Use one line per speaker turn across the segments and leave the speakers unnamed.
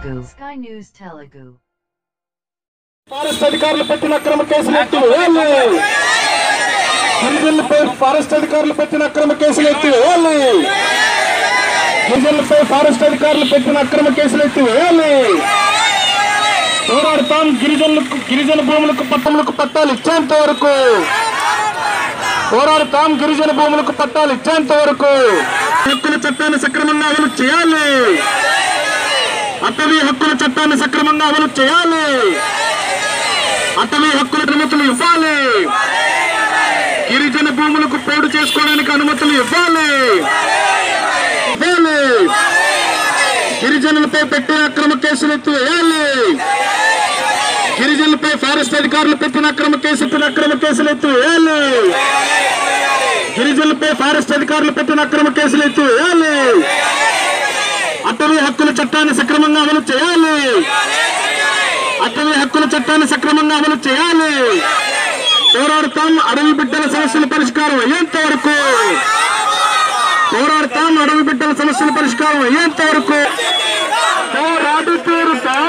Telugu. Sky News Telugu.
Forest అధికారులు పెట్టిన అక్రమ కేసులు ఎత్తి వేయాలి గిరిజనులపై ఫారెస్ట్ అధికారులు పెట్టిన అక్రమ కేసులు ఎత్తి వేయాలి గిరిజనులపై ఫారెస్ట్ అధికారులు పెట్టిన అక్రమ కేసులు ఎత్తి వేయాలి పోరాడతాం గిరిజనులకు గిరిజన భూములకు పట్టణములకు పట్టాలు ఇచ్చేంత వరకు పోరాడతాం గిరిజన భూములకు పట్టాలు ఇచ్చేంత వరకు హక్కుల చట్టాన్ని సక్రమంగా అమలు చేయాలి అటవీ హక్కుల చట్టాన్ని సక్రమంగా అమలు చేయాలి అటవీ హక్కుల అనుమతులు ఇవ్వాలి గిరిజన భూములకు పోడు చేసుకోవడానికి అనుమతులు ఇవ్వాలి ఇవ్వాలి గిరిజనులపై పెట్టిన అక్రమ కేసులు ఎత్తు వేయాలి గిరిజనులపై ఫారెస్ట్ అధికారులు పెట్టిన అక్రమ కేసు పెట్టిన అక్రమ కేసులు ఎత్తు వేయాలి గిరిజనులపై ఫారెస్ట్ అధికారులు పెట్టిన అక్రమ కేసులు ఎత్తు వేయాలి అటవీ హక్కుల చట్టాన్ని సక్రమంగా అమలు చేయాలి అటవీ హక్కుల చట్టాన్ని సక్రమంగా అమలు చేయాలి పోరాడతాం అడవి బిడ్డల సమస్యల పరిష్కారం అయ్యేంత వరకు పోరాడతాం అడవి బిడ్డల సమస్యల పరిష్కారం అయ్యేంత వరకు పోరాడు తీరుతాం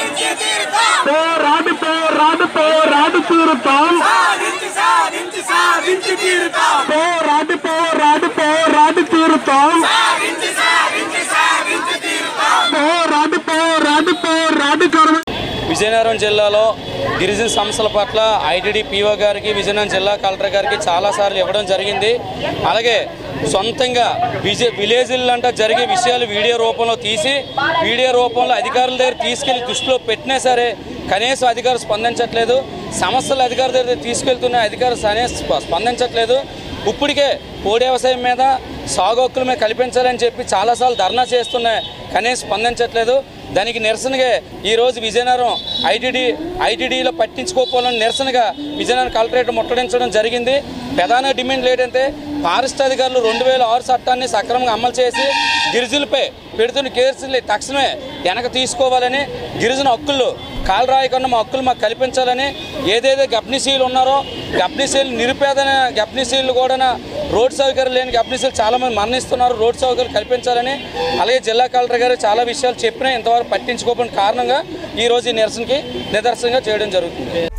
పోరాడు పోరాడు పోరాడు తీరుతాం
సాధించి సాధించి తీరుతాం
పోరాడు పోరాడు పోరాడు తీరుతాం
సాధించి సాధించి సాధించి తీరుతాం
పోరాడు పోరాడు పోరాడు కర్మ
విజయనగరం జిల్లాలో గిరిజన సమస్యల పట్ల ఐటీడీ పీఓ గారికి విజయనగరం జిల్లా కలెక్టర్ గారికి చాలాసార్లు ఇవ్వడం జరిగింది అలాగే సొంతంగా విజయ విలేజ్లంట జరిగే విషయాలు వీడియో రూపంలో తీసి వీడియో రూపంలో అధికారుల దగ్గర తీసుకెళ్లి దృష్టిలో పెట్టినా సరే కనీసం అధికారులు స్పందించట్లేదు సమస్యలు అధికారుల దగ్గర తీసుకెళ్తున్న అధికారులు కనీసం స్ప- స్పందించట్లేదు ఇప్పటికే పోడి వ్యవసాయం మీద సాగు హక్కుల మీద కల్పించాలని చెప్పి చాలాసార్లు ధర్నా చేస్తున్నా కనీసం స్పందించట్లేదు దానికి నిరసనగా ఈరోజు విజయనగరం ఐటీడీ ఐటీడీలో పట్టించుకోకపోవాలని నిరసనగా విజయనగరం కలెక్టరేట్ ముట్టడించడం జరిగింది ప్రధాన డిమాండ్ ఏంటంటే ఫారెస్ట్ అధికారులు రెండు వేల ఆరు చట్టాన్ని సక్రమంగా అమలు చేసి గిరిజనులపై పెడుతున్న కేసులు తక్షణమే వెనక తీసుకోవాలని గిరిజన హక్కులు కాలు రాయకుండా మా హక్కులు మాకు కల్పించాలని ఏదైతే గర్భిణీశీలు ఉన్నారో గర్భిణీశీలు నిరుపేదన గర్భిణీశీలు కూడా రోడ్ సౌకర్యం లేని గర్భిణీశీలు చాలామంది మరణిస్తున్నారు రోడ్ సౌకర్యాలు కల్పించాలని అలాగే జిల్లా కలెక్టర్ గారు చాలా విషయాలు చెప్పినా ఇంతవరకు పట్టించుకోకపోయిన కారణంగా ఈరోజు ఈ నిరసనకి నిదర్శనంగా చేయడం జరుగుతుంది